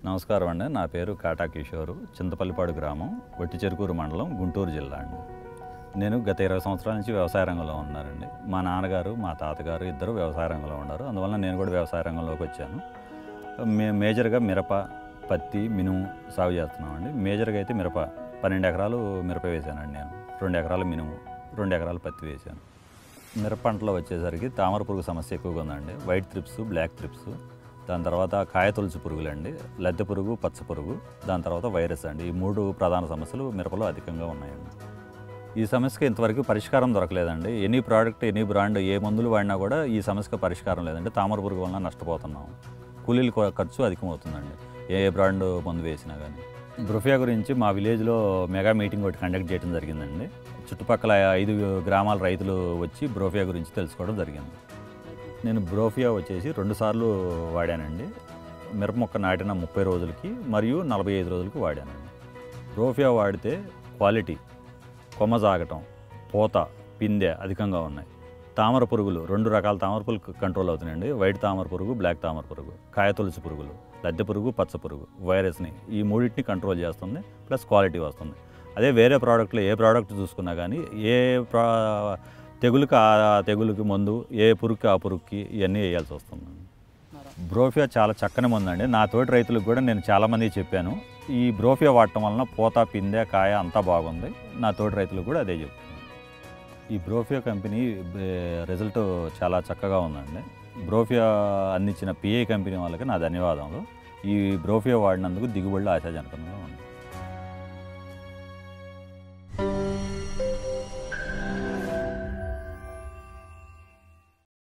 నమస్కారం అండి నా పేరు కాటా కిషోరు చింతపల్లిపాడు గ్రామం వట్టిచెరుకూరు మండలం గుంటూరు జిల్లా అండి నేను గత ఇరవై సంవత్సరాల నుంచి వ్యవసాయ రంగంలో ఉన్నానండి మా నాన్నగారు మా తాతగారు ఇద్దరు వ్యవసాయ రంగంలో ఉన్నారు అందువల్ల నేను కూడా వ్యవసాయ రంగంలోకి వచ్చాను మే మేజర్గా మిరప పత్తి మినుము సాగు చేస్తున్నామండి మేజర్గా అయితే మిరప పన్నెండు ఎకరాలు మిరప వేశానండి నేను రెండు ఎకరాలు మినుము రెండు ఎకరాలు పత్తి వేశాను మిరప పంటలో వచ్చేసరికి తామర పురుగు సమస్య ఎక్కువగా ఉందండి వైట్ త్రిప్స్ బ్లాక్ త్రిప్స్ దాని తర్వాత కాయ తొలుచు పురుగులండి లద్దె పురుగు పచ్చ పురుగు దాని తర్వాత వైరస్ అండి ఈ మూడు ప్రధాన సమస్యలు మిరపలో అధికంగా ఉన్నాయండి ఈ సమస్యకి ఇంతవరకు పరిష్కారం దొరకలేదండి ఎనీ ప్రోడక్ట్ ఎనీ బ్రాండ్ ఏ మందులు వాడినా కూడా ఈ సమస్యకు పరిష్కారం లేదండి తామర పురుగు వలన నష్టపోతున్నాం కూలీల కొ- ఖర్చు అధికమవుతుందండి ఏ బ్రాండ్ మందు వేసినా కానీ బ్రుఫియా గురించి మా విలేజ్లో మెగా మీటింగ్ ఒకటి కండక్ట్ చేయడం జరిగిందండి చుట్టుపక్కల ఐదు గ్రామాల రైతులు వచ్చి బ్రోఫియా గురించి తెలుసుకోవడం జరిగింది నేను బ్రోఫియా వచ్చేసి రెండుసార్లు వాడానండి మిరప మొక్క నాటిన ముప్పై రోజులకి మరియు నలభై ఐదు రోజులకి వాడానండి బ్రోఫియా వాడితే క్వాలిటీ కొమ్మ జాగటం పూత పిందె అధికంగా ఉన్నాయి తామర పురుగులు రెండు రకాల తామర పురుగులు కంట్రోల్ అవుతున్నాయండి వైట్ తామర పురుగు బ్లాక్ తామర పురుగు కాయ తొలుచు పురుగులు లద్దె పురుగు పచ్చ పురుగు వైరస్ని ఈ మూడింటిని కంట్రోల్ చేస్తుంది ప్లస్ క్వాలిటీ వస్తుంది అదే వేరే ప్రోడక్ట్లో ఏ ప్రోడక్ట్ చూసుకున్నా కానీ ఏ ప్రా తెగులుకి ఆ తెగులుకి మందు ఏ పురుగుకి ఆ పురుగుకి ఇవన్నీ వేయాల్సి వస్తుంది బ్రోఫియా చాలా చక్కని మందండి నా తోటి రైతులకు కూడా నేను చాలామందికి చెప్పాను ఈ బ్రోఫియా వాడటం వలన పూత పిందె కాయ అంతా బాగుంది నా తోటి రైతులకు కూడా అదే చెప్తున్నాను ఈ బ్రోఫియా కంపెనీ బే- రిజల్ట్ చాలా చక్కగా ఉందండి బ్రోఫియా అందించిన పిఏ కంపెనీ వాళ్ళకి నా ధన్యవాదాలు ఈ బ్రోఫియా వాడినందుకు దిగుబడులు ఆశాజనకంగా ఉంది